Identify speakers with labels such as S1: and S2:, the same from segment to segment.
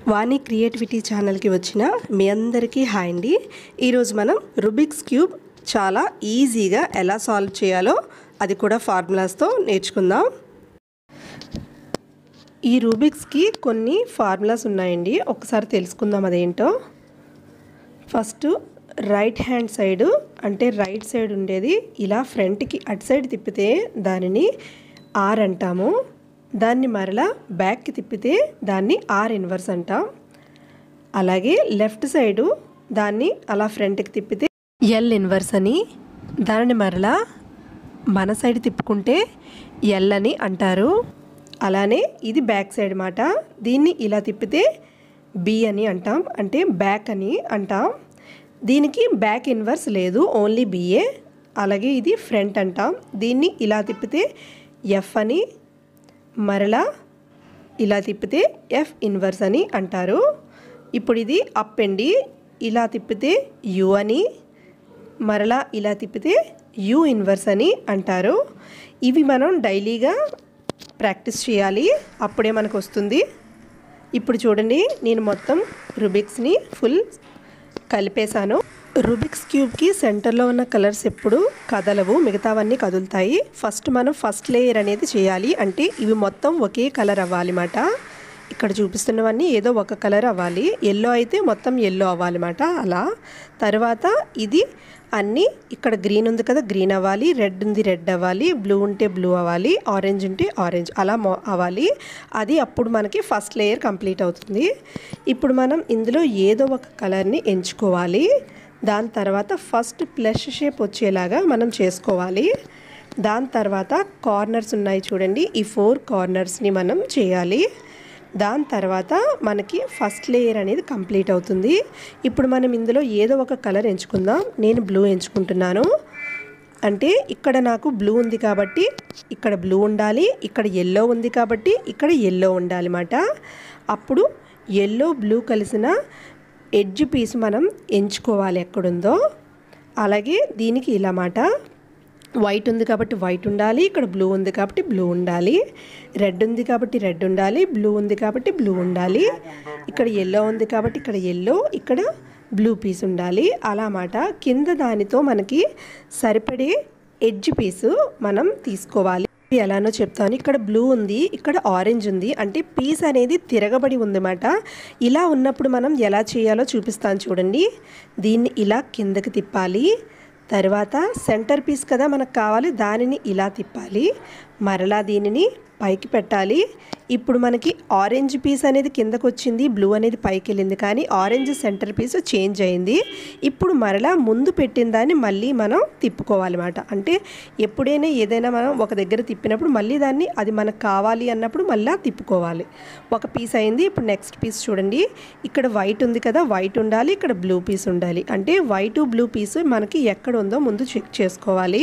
S1: వాణి creativity ఛానల్కి వచ్చిన మీ అందరికీ హాయ్ అండి ఈరోజు మనం రుబిక్స్ క్యూబ్ చాలా ఈజీగా ఎలా సాల్వ్ చేయాలో అది కూడా ఫార్ములాస్తో నేర్చుకుందాం ఈ రూబిక్స్కి కొన్ని ఫార్ములాస్ ఉన్నాయండి ఒకసారి తెలుసుకుందాం అదేంటో ఫస్ట్ రైట్ హ్యాండ్ సైడ్ అంటే రైట్ సైడ్ ఉండేది ఇలా ఫ్రంట్కి అటు సైడ్ తిప్పితే దానిని ఆర్ అంటాము దాన్ని మరలా బ్యాక్కి తిప్పితే దాన్ని ఆర్ ఇన్వర్స్ అంటాం అలాగే లెఫ్ట్ సైడు దాన్ని అలా ఫ్రంట్కి తిప్పితే ఎల్ ఇన్వర్స్ అని దానిని మరలా మన సైడ్ తిప్పుకుంటే ఎల్ అని అంటారు అలానే ఇది బ్యాక్ సైడ్ మాట దీన్ని ఇలా తిప్పితే బి అని అంటాం అంటే బ్యాక్ అని అంటాం దీనికి బ్యాక్ ఇన్వర్స్ లేదు ఓన్లీ బిఏ అలాగే ఇది ఫ్రంట్ అంటాం దీన్ని ఇలా తిప్పితే ఎఫ్ అని మరలా ఇలా తిప్పితే ఎఫ్ ఇన్వర్స్ అని అంటారు ఇప్పుడు ఇది అప్ అండి ఇలా తిప్పితే యు అని మరలా ఇలా తిప్పితే యు ఇన్వర్స్ అని అంటారు ఇవి మనం డైలీగా ప్రాక్టీస్ చేయాలి అప్పుడే మనకు వస్తుంది ఇప్పుడు చూడండి నేను మొత్తం రుబిక్స్ని ఫుల్ కలిపేశాను రుబిక్స్ క్యూబ్కి సెంటర్లో ఉన్న కలర్స్ ఎప్పుడు కదలవు మిగతావన్నీ కదులుతాయి ఫస్ట్ మనం ఫస్ట్ లేయర్ అనేది చేయాలి అంటే ఇవి మొత్తం ఒకే కలర్ అవ్వాలిమాట ఇక్కడ చూపిస్తున్నవన్నీ ఏదో ఒక కలర్ అవ్వాలి ఎల్లో అయితే మొత్తం ఎల్లో అవ్వాలిమాట అలా తర్వాత ఇది అన్నీ ఇక్కడ గ్రీన్ ఉంది కదా గ్రీన్ అవ్వాలి రెడ్ ఉంది రెడ్ అవ్వాలి బ్లూ ఉంటే బ్లూ అవ్వాలి ఆరెంజ్ ఉంటే ఆరెంజ్ అలా మో అవ్వాలి అది అప్పుడు మనకి ఫస్ట్ లేయర్ కంప్లీట్ అవుతుంది ఇప్పుడు మనం ఇందులో ఏదో ఒక కలర్ని ఎంచుకోవాలి దాని తర్వాత ఫస్ట్ ప్లస్ షేప్ వచ్చేలాగా మనం చేసుకోవాలి దాని తర్వాత కార్నర్స్ ఉన్నాయి చూడండి ఈ ఫోర్ కార్నర్స్ని మనం చేయాలి దాని తర్వాత మనకి ఫస్ట్ లేయర్ అనేది కంప్లీట్ అవుతుంది ఇప్పుడు మనం ఇందులో ఏదో ఒక కలర్ ఎంచుకుందాం నేను బ్లూ ఎంచుకుంటున్నాను అంటే ఇక్కడ నాకు బ్లూ ఉంది కాబట్టి ఇక్కడ బ్లూ ఉండాలి ఇక్కడ ఎల్లో ఉంది కాబట్టి ఇక్కడ ఎల్లో ఉండాలి అన్నమాట అప్పుడు ఎల్లో బ్లూ కలిసిన ఎడ్జ్ పీస్ మనం ఎంచుకోవాలి ఎక్కడుందో అలాగే దీనికి ఇలా మాట వైట్ ఉంది కాబట్టి వైట్ ఉండాలి ఇక్కడ బ్లూ ఉంది కాబట్టి బ్లూ ఉండాలి రెడ్ ఉంది కాబట్టి రెడ్ ఉండాలి బ్లూ ఉంది కాబట్టి బ్లూ ఉండాలి ఇక్కడ ఎల్లో ఉంది కాబట్టి ఇక్కడ ఎల్లో ఇక్కడ బ్లూ పీస్ ఉండాలి అలా మాట కింద దానితో మనకి సరిపడే ఎడ్జ్ పీసు మనం తీసుకోవాలి ఎలానో చెప్తాను ఇక్కడ బ్లూ ఉంది ఇక్కడ ఆరెంజ్ ఉంది అంటే పీస్ అనేది తిరగబడి ఉందన్నమాట ఇలా ఉన్నప్పుడు మనం ఎలా చేయాలో చూపిస్తాను చూడండి దీన్ని ఇలా కిందకి తిప్పాలి తర్వాత సెంటర్ పీస్ కదా మనకు కావాలి దానిని ఇలా తిప్పాలి మరలా దీనిని పైకి పెట్టాలి ఇప్పుడు మనకి ఆరెంజ్ పీస్ అనేది కిందకు వచ్చింది బ్లూ అనేది పైకి వెళ్ళింది కానీ ఆరెంజ్ సెంటర్ పీస్ చేంజ్ అయింది ఇప్పుడు మరలా ముందు పెట్టిన దాన్ని మళ్ళీ మనం తిప్పుకోవాలన్నమాట అంటే ఎప్పుడైనా ఏదైనా మనం ఒక దగ్గర తిప్పినప్పుడు మళ్ళీ దాన్ని అది మనకు కావాలి అన్నప్పుడు మళ్ళీ తిప్పుకోవాలి ఒక పీస్ అయింది ఇప్పుడు నెక్స్ట్ పీస్ చూడండి ఇక్కడ వైట్ ఉంది కదా వైట్ ఉండాలి ఇక్కడ బ్లూ పీస్ ఉండాలి అంటే వైట్ బ్లూ పీస్ మనకి ఎక్కడ ఉందో ముందు చెక్ చేసుకోవాలి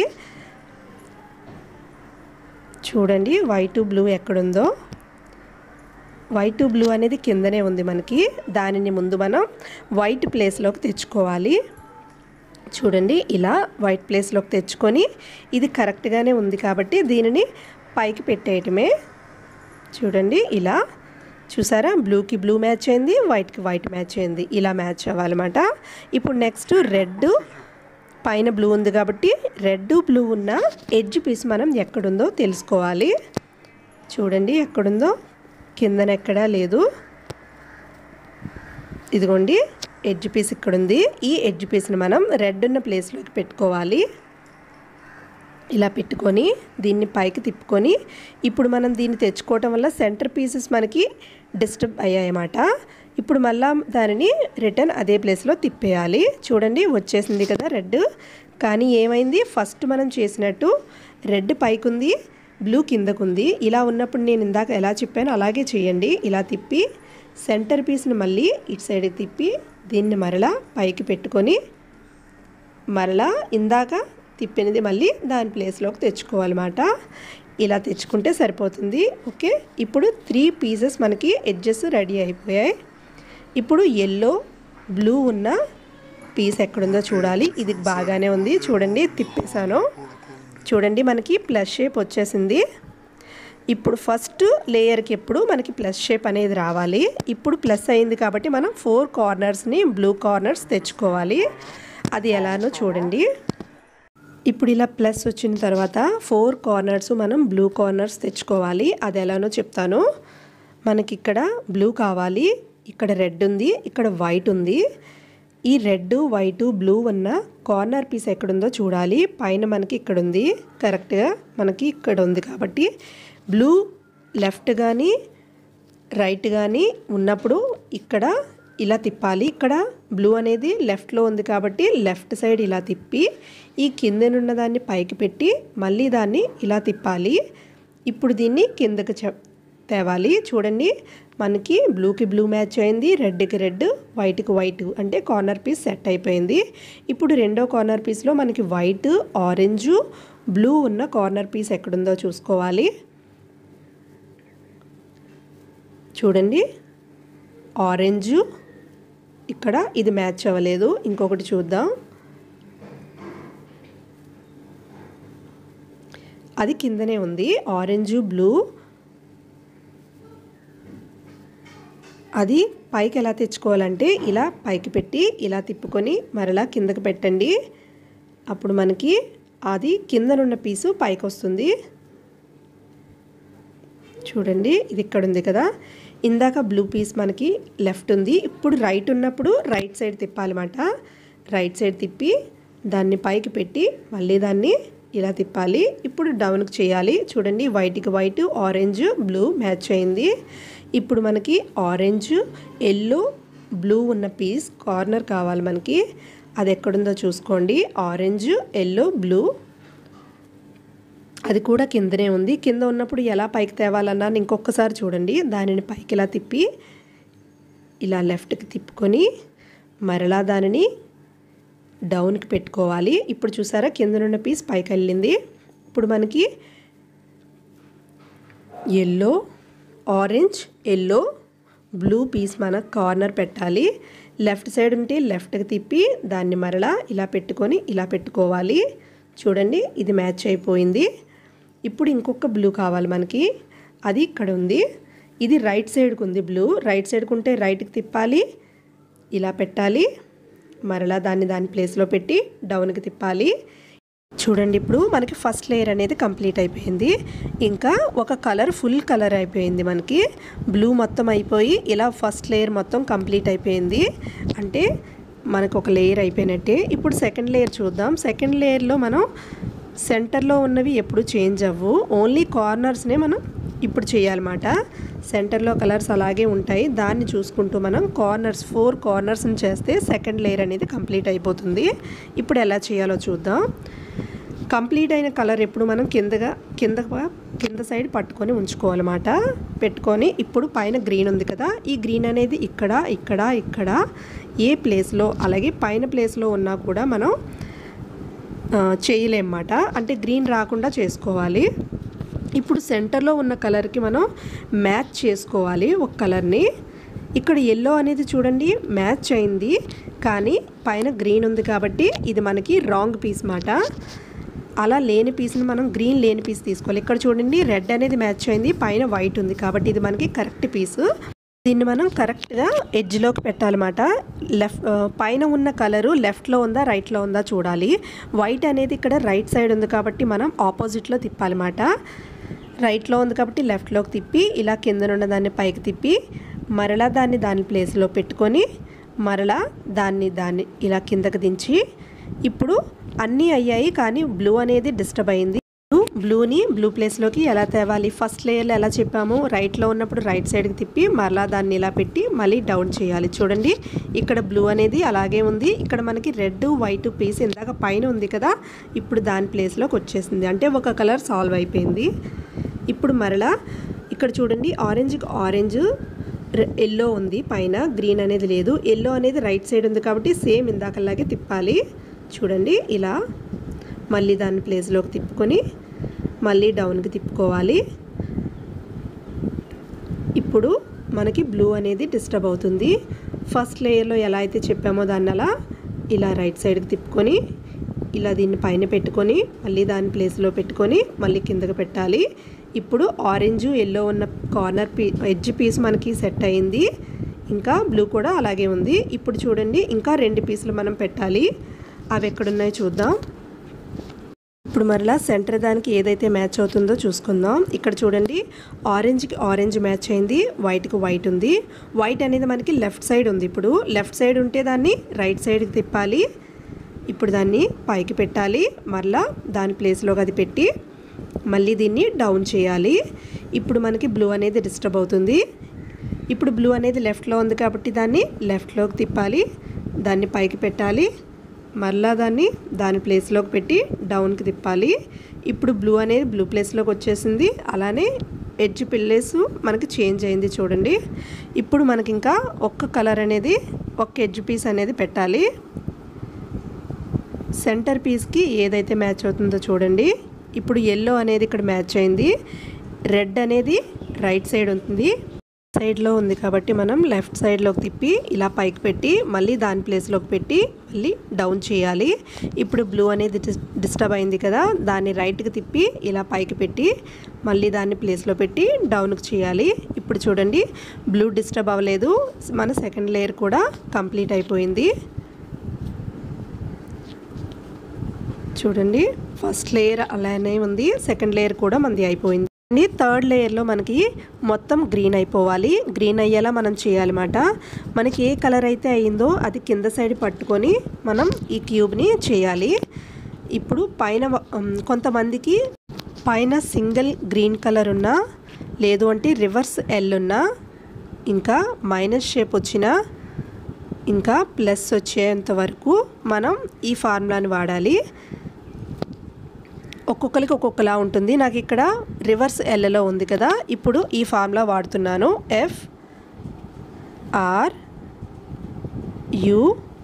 S1: చూడండి వైట్ బ్లూ ఎక్కడుందో వైట్ బ్లూ అనేది కిందనే ఉంది మనకి దానిని ముందు మనం వైట్ ప్లేస్లోకి తెచ్చుకోవాలి చూడండి ఇలా వైట్ ప్లేస్లోకి తెచ్చుకొని ఇది కరెక్ట్గానే ఉంది కాబట్టి దీనిని పైకి పెట్టేయటమే చూడండి ఇలా చూసారా బ్లూకి బ్లూ మ్యాచ్ అయింది వైట్కి వైట్ మ్యాచ్ అయింది ఇలా మ్యాచ్ అవ్వాలన్నమాట ఇప్పుడు నెక్స్ట్ రెడ్ పైన బ్లూ ఉంది కాబట్టి రెడ్ బ్లూ ఉన్న ఎడ్జ్ పీస్ మనం ఎక్కడుందో తెలుసుకోవాలి చూడండి ఎక్కడుందో కిందన ఎక్కడా లేదు ఇదిగోండి ఎడ్జ్ పీస్ ఇక్కడ ఉంది ఈ ఎడ్జ్ పీస్ని మనం రెడ్ ఉన్న ప్లేస్లోకి పెట్టుకోవాలి ఇలా పెట్టుకొని దీన్ని పైకి తిప్పుకొని ఇప్పుడు మనం దీన్ని తెచ్చుకోవటం వల్ల సెంటర్ పీసెస్ మనకి డిస్టర్బ్ అయ్యాయన్నమాట ఇప్పుడు మళ్ళా దానిని రిటర్న్ అదే ప్లేస్లో తిప్పేయాలి చూడండి వచ్చేసింది కదా రెడ్ కానీ ఏమైంది ఫస్ట్ మనం చేసినట్టు రెడ్ పైకుంది బ్లూ కిందకుంది ఇలా ఉన్నప్పుడు నేను ఇందాక ఎలా చెప్పానో అలాగే చేయండి ఇలా తిప్పి సెంటర్ పీస్ని మళ్ళీ ఇటు సైడ్ తిప్పి దీన్ని మరలా పైకి పెట్టుకొని మరలా ఇందాక తిప్పినది మళ్ళీ దాని ప్లేస్లోకి తెచ్చుకోవాలన్నమాట ఇలా తెచ్చుకుంటే సరిపోతుంది ఓకే ఇప్పుడు త్రీ పీసెస్ మనకి ఎడ్జెస్ రెడీ అయిపోయాయి ఇప్పుడు ఎల్లో బ్లూ ఉన్న పీస్ ఎక్కడుందో చూడాలి ఇది బాగానే ఉంది చూడండి తిప్పేశాను చూడండి మనకి ప్లస్ షేప్ వచ్చేసింది ఇప్పుడు ఫస్ట్ లేయర్కి ఎప్పుడు మనకి ప్లస్ షేప్ అనేది రావాలి ఇప్పుడు ప్లస్ అయింది కాబట్టి మనం ఫోర్ కార్నర్స్ని బ్లూ కార్నర్స్ తెచ్చుకోవాలి అది ఎలానో చూడండి ఇప్పుడు ఇలా ప్లస్ వచ్చిన తర్వాత ఫోర్ కార్నర్స్ మనం బ్లూ కార్నర్స్ తెచ్చుకోవాలి అది ఎలానో చెప్తాను మనకి ఇక్కడ బ్లూ కావాలి ఇక్కడ రెడ్ ఉంది ఇక్కడ వైట్ ఉంది ఈ రెడ్ వైట్ బ్లూ ఉన్న కార్నర్ పీస్ ఎక్కడుందో చూడాలి పైన మనకి ఇక్కడ ఉంది కరెక్ట్గా మనకి ఇక్కడ ఉంది కాబట్టి బ్లూ లెఫ్ట్ కానీ రైట్ కానీ ఉన్నప్పుడు ఇక్కడ ఇలా తిప్పాలి ఇక్కడ బ్లూ అనేది లెఫ్ట్లో ఉంది కాబట్టి లెఫ్ట్ సైడ్ ఇలా తిప్పి ఈ కిందనున్న దాన్ని పైకి పెట్టి మళ్ళీ దాన్ని ఇలా తిప్పాలి ఇప్పుడు దీన్ని కిందకి చె తేవాలి చూడండి మనకి బ్లూకి బ్లూ మ్యాచ్ అయింది రెడ్కి రెడ్ వైట్కి వైట్ అంటే కార్నర్ పీస్ సెట్ అయిపోయింది ఇప్పుడు రెండో కార్నర్ పీస్లో మనకి వైట్ ఆరెంజ్ బ్లూ ఉన్న కార్నర్ పీస్ ఎక్కడుందో చూసుకోవాలి చూడండి ఆరెంజ్ ఇక్కడ ఇది మ్యాచ్ అవ్వలేదు ఇంకొకటి చూద్దాం అది కిందనే ఉంది ఆరెంజ్ బ్లూ అది పైకి ఎలా తెచ్చుకోవాలంటే ఇలా పైకి పెట్టి ఇలా తిప్పుకొని మరలా కిందకి పెట్టండి అప్పుడు మనకి అది కిందనున్న పీసు పైకి వస్తుంది చూడండి ఇది ఇక్కడ ఉంది కదా ఇందాక బ్లూ పీస్ మనకి లెఫ్ట్ ఉంది ఇప్పుడు రైట్ ఉన్నప్పుడు రైట్ సైడ్ తిప్పాలన్నమాట రైట్ సైడ్ తిప్పి దాన్ని పైకి పెట్టి మళ్ళీ దాన్ని ఇలా తిప్పాలి ఇప్పుడు డౌన్కి చేయాలి చూడండి వైట్కి వైట్ ఆరెంజ్ బ్లూ మ్యాచ్ అయింది ఇప్పుడు మనకి ఆరెంజ్ ఎల్లో బ్లూ ఉన్న పీస్ కార్నర్ కావాలి మనకి అది ఎక్కడుందో చూసుకోండి ఆరెంజ్ ఎల్లో బ్లూ అది కూడా కిందనే ఉంది కింద ఉన్నప్పుడు ఎలా పైకి తేవాలన్నా ఇంకొకసారి చూడండి దానిని పైకి ఇలా తిప్పి ఇలా లెఫ్ట్కి తిప్పుకొని మరలా దానిని డౌన్కి పెట్టుకోవాలి ఇప్పుడు చూసారా కిందనున్న పీస్ పైకి వెళ్ళింది ఇప్పుడు మనకి yellow orange yellow blue piece మన కార్నర్ పెట్టాలి లెఫ్ట్ సైడ్ ఉంటే లెఫ్ట్కి తిప్పి దాన్ని మరలా ఇలా పెట్టుకొని ఇలా పెట్టుకోవాలి చూడండి ఇది మ్యాచ్ అయిపోయింది ఇప్పుడు ఇంకొక బ్లూ కావాలి మనకి అది ఇక్కడ ఉంది ఇది రైట్ సైడ్కి ఉంది బ్లూ రైట్ సైడ్కి ఉంటే రైట్కి తిప్పాలి ఇలా పెట్టాలి మరలా దాన్ని దాని ప్లేస్లో పెట్టి డౌన్కి తిప్పాలి చూడండి ఇప్పుడు మనకి ఫస్ట్ లేయర్ అనేది కంప్లీట్ అయిపోయింది ఇంకా ఒక కలర్ ఫుల్ కలర్ అయిపోయింది మనకి బ్లూ మొత్తం అయిపోయి ఇలా ఫస్ట్ లేయర్ మొత్తం కంప్లీట్ అయిపోయింది అంటే మనకు ఒక లేయర్ అయిపోయినట్టే ఇప్పుడు సెకండ్ లేయర్ చూద్దాం సెకండ్ లేయర్లో మనం సెంటర్లో ఉన్నవి ఎప్పుడు చేంజ్ అవ్వు ఓన్లీ కార్నర్స్నే మనం ఇప్పుడు చేయాలన్నమాట సెంటర్లో కలర్స్ అలాగే ఉంటాయి దాన్ని చూసుకుంటూ మనం కార్నర్స్ ఫోర్ కార్నర్స్ని చేస్తే సెకండ్ లేయర్ అనేది కంప్లీట్ అయిపోతుంది ఇప్పుడు ఎలా చేయాలో చూద్దాం కంప్లీట్ అయిన కలర్ ఎప్పుడు మనం కిందగా కింద కింద సైడ్ పట్టుకొని ఉంచుకోవాలన్నమాట పెట్టుకొని ఇప్పుడు పైన గ్రీన్ ఉంది కదా ఈ గ్రీన్ అనేది ఇక్కడ ఇక్కడ ఇక్కడ ఏ ప్లేస్లో అలాగే పైన ప్లేస్లో ఉన్నా కూడా మనం చేయలేమన్నమాట అంటే గ్రీన్ రాకుండా చేసుకోవాలి ఇప్పుడు సెంటర్లో ఉన్న కలర్కి మనం మ్యాచ్ చేసుకోవాలి ఒక కలర్ని ఇక్కడ ఎల్లో అనేది చూడండి మ్యాచ్ అయింది కానీ పైన గ్రీన్ ఉంది కాబట్టి ఇది మనకి రాంగ్ పీస్ మాట అలా లేని పీస్ని మనం గ్రీన్ లేని పీస్ తీసుకోవాలి ఇక్కడ చూడండి రెడ్ అనేది మ్యాచ్ అయింది పైన వైట్ ఉంది కాబట్టి ఇది మనకి కరెక్ట్ పీసు దీన్ని మనం కరెక్ట్గా ఎడ్జ్లోకి పెట్టాలన్నమాట లెఫ్ట్ పైన ఉన్న కలరు లెఫ్ట్లో ఉందా రైట్లో ఉందా చూడాలి వైట్ అనేది ఇక్కడ రైట్ సైడ్ ఉంది కాబట్టి మనం ఆపోజిట్లో తిప్పాలన్నమాట రైట్లో ఉంది కాబట్టి లెఫ్ట్లోకి తిప్పి ఇలా కిందనున్న దాన్ని పైకి తిప్పి మరలా దాన్ని దాని ప్లేస్లో పెట్టుకొని మరలా దాన్ని దాన్ని ఇలా కిందకి దించి ఇప్పుడు అన్నీ అయ్యాయి కానీ బ్లూ అనేది డిస్టర్బ్ అయింది బ్లూని బ్లూ ప్లేస్లోకి ఎలా తేవాలి ఫస్ట్ లేయర్లో ఎలా చెప్పాము రైట్లో ఉన్నప్పుడు రైట్ సైడ్కి తిప్పి మరలా దాన్ని ఇలా పెట్టి మళ్ళీ డౌన్ చేయాలి చూడండి ఇక్కడ బ్లూ అనేది అలాగే ఉంది ఇక్కడ మనకి రెడ్ వైట్ పీస్ ఇందాక పైన ఉంది కదా ఇప్పుడు దాని ప్లేస్లోకి వచ్చేసింది అంటే ఒక కలర్ సాల్వ్ అయిపోయింది ఇప్పుడు మరలా ఇక్కడ చూడండి ఆరెంజ్ ఆరెంజ్ ఎల్లో ఉంది పైన గ్రీన్ అనేది లేదు ఎల్లో అనేది రైట్ సైడ్ ఉంది కాబట్టి సేమ్ ఇందాకలాగే తిప్పాలి చూడండి ఇలా మళ్ళీ దాని ప్లేస్లోకి తిప్పుకొని మళ్ళీ డౌన్కి తిప్పుకోవాలి ఇప్పుడు మనకి బ్లూ అనేది డిస్టర్బ్ అవుతుంది ఫస్ట్ లేయర్లో ఎలా అయితే చెప్పామో దాన్ని అలా ఇలా రైట్ సైడ్కి తిప్పుకొని ఇలా దీన్ని పైన పెట్టుకొని మళ్ళీ దాని ప్లేస్లో పెట్టుకొని మళ్ళీ కిందకి పెట్టాలి ఇప్పుడు ఆరెంజ్ ఎల్లో ఉన్న కార్నర్ పీ ఎడ్జ్ పీస్ మనకి సెట్ అయింది ఇంకా బ్లూ కూడా అలాగే ఉంది ఇప్పుడు చూడండి ఇంకా రెండు పీసులు మనం పెట్టాలి అవి ఎక్కడున్నాయో చూద్దాం ఇప్పుడు మరలా సెంటర్ దానికి ఏదైతే మ్యాచ్ అవుతుందో చూసుకుందాం ఇక్కడ చూడండి ఆరెంజ్కి ఆరెంజ్ మ్యాచ్ అయింది వైట్కి వైట్ ఉంది వైట్ అనేది మనకి లెఫ్ట్ సైడ్ ఉంది ఇప్పుడు లెఫ్ట్ సైడ్ ఉంటే దాన్ని రైట్ సైడ్కి తిప్పాలి ఇప్పుడు దాన్ని పైకి పెట్టాలి మరలా దాని ప్లేస్లోకి అది పెట్టి మళ్ళీ దీన్ని డౌన్ చేయాలి ఇప్పుడు మనకి బ్లూ అనేది డిస్టర్బ్ అవుతుంది ఇప్పుడు బ్లూ అనేది లెఫ్ట్లో ఉంది కాబట్టి దాన్ని లెఫ్ట్లోకి తిప్పాలి దాన్ని పైకి పెట్టాలి మళ్ళా దాన్ని దాని ప్లేస్లోకి పెట్టి డౌన్కి తిప్పాలి ఇప్పుడు బ్లూ అనేది బ్లూ ప్లేస్లోకి వచ్చేసింది అలానే ఎడ్జ్ పిల్లేస్ మనకి చేంజ్ అయింది చూడండి ఇప్పుడు మనకి ఇంకా ఒక్క కలర్ అనేది ఒక్క ఎడ్జ్ పీస్ అనేది పెట్టాలి సెంటర్ పీస్కి ఏదైతే మ్యాచ్ అవుతుందో చూడండి ఇప్పుడు ఎల్లో అనేది ఇక్కడ మ్యాచ్ అయింది రెడ్ అనేది రైట్ సైడ్ ఉంటుంది సైడ్లో ఉంది కాబట్టి మనం లెఫ్ట్ సైడ్లోకి తిప్పి ఇలా పైకి పెట్టి మళ్ళీ దాని ప్లేస్లోకి పెట్టి మళ్ళీ డౌన్ చేయాలి ఇప్పుడు బ్లూ అనేది డిస్- డిస్టర్బ్ అయింది కదా దాన్ని రైట్కి తిప్పి ఇలా పైకి పెట్టి మళ్ళీ దాన్ని ప్లేస్లో పెట్టి డౌన్కి చేయాలి ఇప్పుడు చూడండి బ్లూ డిస్టర్బ్ అవ్వలేదు మన సెకండ్ లేయర్ కూడా కంప్లీట్ అయిపోయింది చూడండి ఫస్ట్ లేయర్ అలానే ఉంది సెకండ్ లేయర్ కూడా మనది అయిపోయింది అండి థర్డ్ లేయర్లో మనకి మొత్తం గ్రీన్ అయిపోవాలి గ్రీన్ అయ్యేలా మనం చేయాలన్నమాట మనకి ఏ కలర్ అయితే అయిందో అది కింద సైడ్ పట్టుకొని మనం ఈ క్యూబ్ని చేయాలి ఇప్పుడు పైన వ- ఉమ్, కొంతమందికి పైన సింగిల్ గ్రీన్ కలర్ ఉన్నా లేదు అంటే రివర్స్ ఎల్ ఉన్నా ఇంకా మైనస్ షేప్ వచ్చినా ఇంకా ప్లస్ వచ్చేంత వరకు మనం ఈ ఫార్ములాని వాడాలి ఒక్కొక్కరికి ఒక్కొక్కలా ఉంటుంది నాకు ఇక్కడ రివర్స్ ఎల్లలో ఉంది కదా ఇప్పుడు ఈ ఫార్ములా వాడుతున్నాను F R U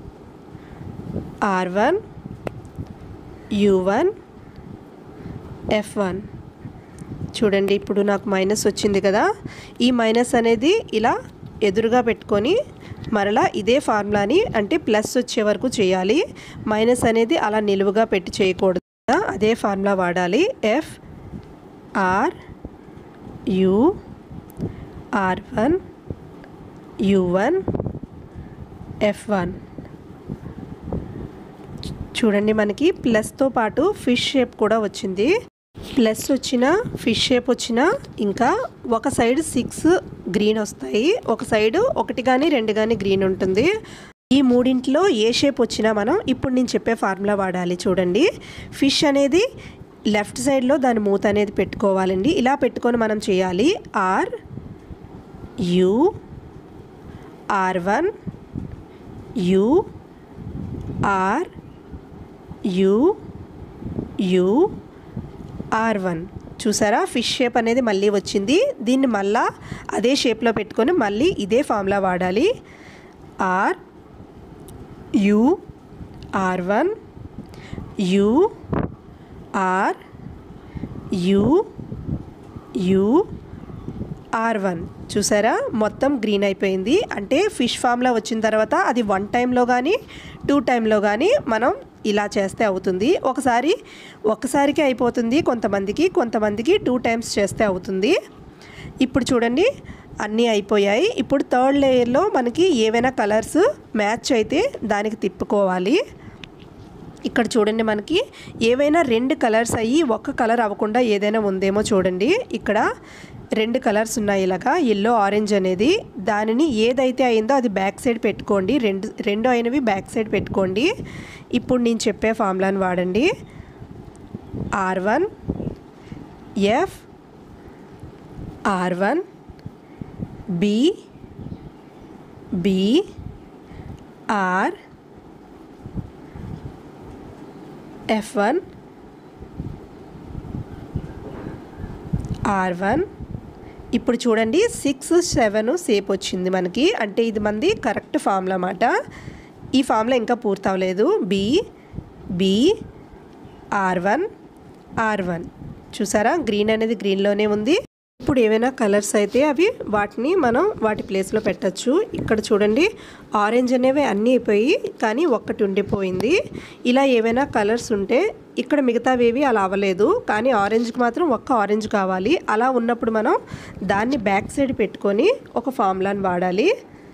S1: R one U one F one చూడండి ఇప్పుడు నాకు మైనస్ వచ్చింది కదా ఈ మైనస్ అనేది ఇలా ఎదురుగా పెట్టుకొని మరలా ఇదే ఫార్ములాని అంటే ప్లస్ వచ్చే వరకు చేయాలి మైనస్ అనేది అలా నిలువుగా పెట్టి చేయకూడదు అదే ఫార్ములా వాడాలి F R U R one U one F one చూడండి మనకి ప్లస్తో పాటు ఫిష్ షేప్ కూడా వచ్చింది ప్లస్ వచ్చిన ఫిష్ షేప్ వచ్చిన ఇంకా ఒక సైడ్ సిక్స్ గ్రీన్ వస్తాయి ఒక సైడ్ ఒకటి కానీ రెండు కానీ గ్రీన్ ఉంటుంది ఈ మూడింటిలో ఏ షేప్ వచ్చినా మనం ఇప్పుడు నేను చెప్పే ఫార్ములా వాడాలి చూడండి ఫిష్ అనేది లెఫ్ట్ సైడ్లో దాని మూత అనేది పెట్టుకోవాలండి ఇలా పెట్టుకొని మనం చేయాలి R U R one U R U U R one చూసారా ఫిష్ షేప్ అనేది మళ్ళీ వచ్చింది దీన్ని మళ్ళా అదే షేప్లో పెట్టుకొని మళ్ళీ ఇదే ఫార్ములా వాడాలి R U R one U R U U R one చూసారా మొత్తం గ్రీన్ అయిపోయింది అంటే ఫిష్ ఫామ్లో వచ్చిన తర్వాత అది వన్ టైంలో కానీ టూ టైంలో కానీ మనం ఇలా చేస్తే అవుతుంది ఒకసారి ఒక్కసారికి అయిపోతుంది కొంతమందికి కొంతమందికి టూ టైమ్స్ చేస్తే అవుతుంది ఇప్పుడు చూడండి అన్నీ అయిపోయాయి ఇప్పుడు థర్డ్ లేయర్లో మనకి ఏవైనా కలర్స్ మ్యాచ్ అయితే దానికి తిప్పుకోవాలి ఇక్కడ చూడండి మనకి ఏవైనా రెండు కలర్స్ అయ్యి ఒక్క కలర్ అవ్వకుండా ఏదైనా ఉందేమో చూడండి ఇక్కడ రెండు కలర్స్ ఉన్నాయి ఇలాగా ఎల్లో ఆరెంజ్ అనేది దానిని ఏదైతే అయిందో అది బ్యాక్ సైడ్ పెట్టుకోండి రెండు రెండు అయినవి బ్యాక్ సైడ్ పెట్టుకోండి ఇప్పుడు నేను చెప్పే ఫార్ములాని వాడండి R one F R one B B R F one R one ఇప్పుడు చూడండి సిక్స్ సెవెన్ సేప్ వచ్చింది మనకి అంటే ఇది మంది కరెక్ట్ ఫామ్లో అన్నమాట ఈ ఫామ్లో ఇంకా పూర్తవలేదు B B R one R one చూసారా గ్రీన్ అనేది గ్రీన్లోనే ఉంది ఇప్పుడు ఏవైనా కలర్స్ అయితే అవి వాటిని మనం వాటి ప్లేస్లో పెట్టచ్చు ఇక్కడ చూడండి ఆరెంజ్ అనేవి అన్నీ అయిపోయి కానీ ఒక్కటి ఉండిపోయింది ఇలా ఏవైనా కలర్స్ ఉంటే ఇక్కడ మిగతావేవి అలా అవ్వలేదు కానీ ఆరెంజ్కి మాత్రం ఒక్క ఆరెంజ్ కావాలి అలా ఉన్నప్పుడు మనం దాన్ని బ్యాక్ సైడ్ పెట్టుకొని ఒక ఫార్ములాని వాడాలి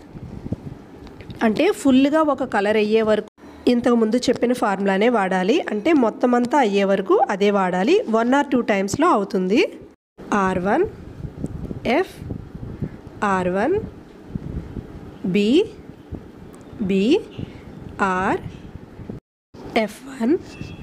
S1: అంటే ఫుల్గా ఒక కలర్ అయ్యే వరకు ఇంతకు ముందు చెప్పిన ఫార్ములానే వాడాలి అంటే మొత్తం అంతా అయ్యే వరకు అదే వాడాలి వన్ ఆర్ టూ టైమ్స్లో అవుతుంది R one F R one B B R F one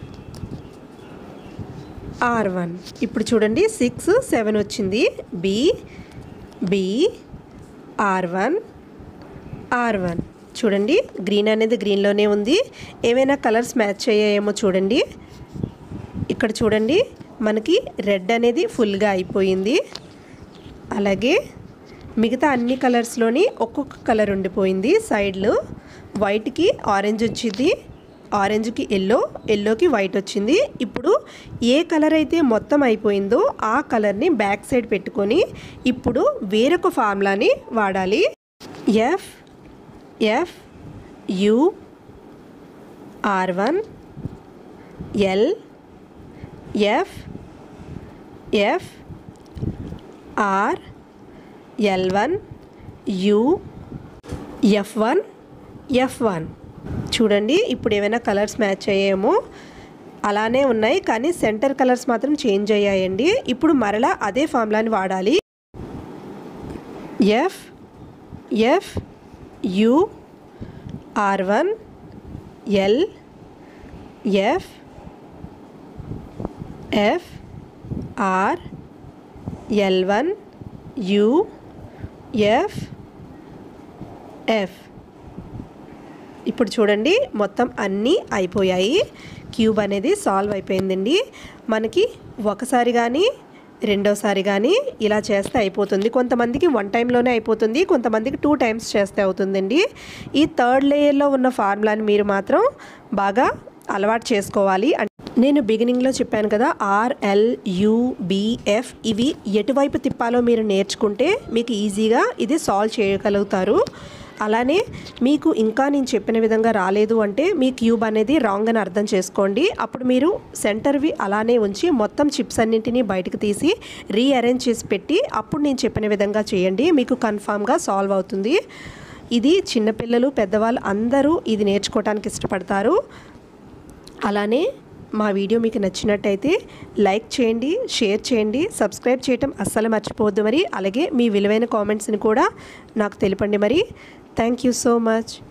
S1: R one ఇప్పుడు చూడండి సిక్స్ సెవెన్ వచ్చింది B B R one R one చూడండి గ్రీన్ అనేది గ్రీన్లోనే ఉంది ఏవైనా కలర్స్ మ్యాచ్ అయ్యాయేమో చూడండి ఇక్కడ చూడండి మనకి రెడ్ అనేది ఫుల్గా అయిపోయింది అలాగే మిగతా అన్ని కలర్స్లోని ఒక్కొక్క కలర్ ఉండిపోయింది సైడ్లో వైట్కి ఆరెంజ్ వచ్చింది ఆరెంజ్కి ఎల్లో ఎల్లోకి వైట్ వచ్చింది ఇప్పుడు ఏ కలర్ అయితే మొత్తం అయిపోయిందో ఆ కలర్ని బ్యాక్ సైడ్ పెట్టుకొని ఇప్పుడు వేరొక ఫార్ములాని వాడాలి F F U R one L F F R L one U F one F one చూడండి ఇప్పుడు ఏమైనా కలర్స్ మ్యాచ్ అయ్యాయేమో అలానే ఉన్నాయి కానీ సెంటర్ కలర్స్ మాత్రం చేంజ్ అయ్యాయండి ఇప్పుడు మరలా అదే ఫార్ములాని వాడాలి F F U R one L F F R L one U F F ఇప్పుడు చూడండి మొత్తం అన్నీ అయిపోయాయి క్యూబ్ అనేది సాల్వ్ అయిపోయిందండి మనకి ఒకసారి కానీ రెండోసారి కానీ ఇలా చేస్తే అయిపోతుంది కొంతమందికి వన్ టైంలోనే అయిపోతుంది కొంతమందికి టూ టైమ్స్ చేస్తే అవుతుందండి ఈ థర్డ్ లేయర్లో ఉన్న ఫార్ములాని మీరు మాత్రం బాగా అలవాటు చేసుకోవాలి నేను బిగినింగ్లో చెప్పాను కదా ఆర్ఎల్ యుబిఎఫ్ ఇవి ఎటువైపు తిప్పాలో మీరు నేర్చుకుంటే మీకు ఈజీగా ఇది సాల్వ్ చేయగలుగుతారు అలానే మీకు ఇంకా నేను చెప్పిన విధంగా రాలేదు అంటే మీ క్యూబ్ అనేది రాంగ్ అని అర్థం చేసుకోండి అప్పుడు మీరు సెంటర్వి అలానే ఉంచి మొత్తం చిప్స్ అన్నింటినీ బయటకు తీసి రీఅరేంజ్ చేసి పెట్టి అప్పుడు నేను చెప్పిన విధంగా చేయండి మీకు కన్ఫామ్గా సాల్వ్ అవుతుంది ఇది చిన్నపిల్లలు పెద్దవాళ్ళు అందరూ ఇది నేర్చుకోవడానికి ఇష్టపడతారు అలానే మా వీడియో మీకు నచ్చినట్టయితే లైక్ చేయండి షేర్ చేయండి సబ్స్క్రైబ్ చేయటం అస్సలు మర్చిపోవద్దు మరి అలాగే మీ విలువైన కామెంట్స్ని కూడా నాకు తెలపండి మరి థ్యాంక్ యూ సో మచ్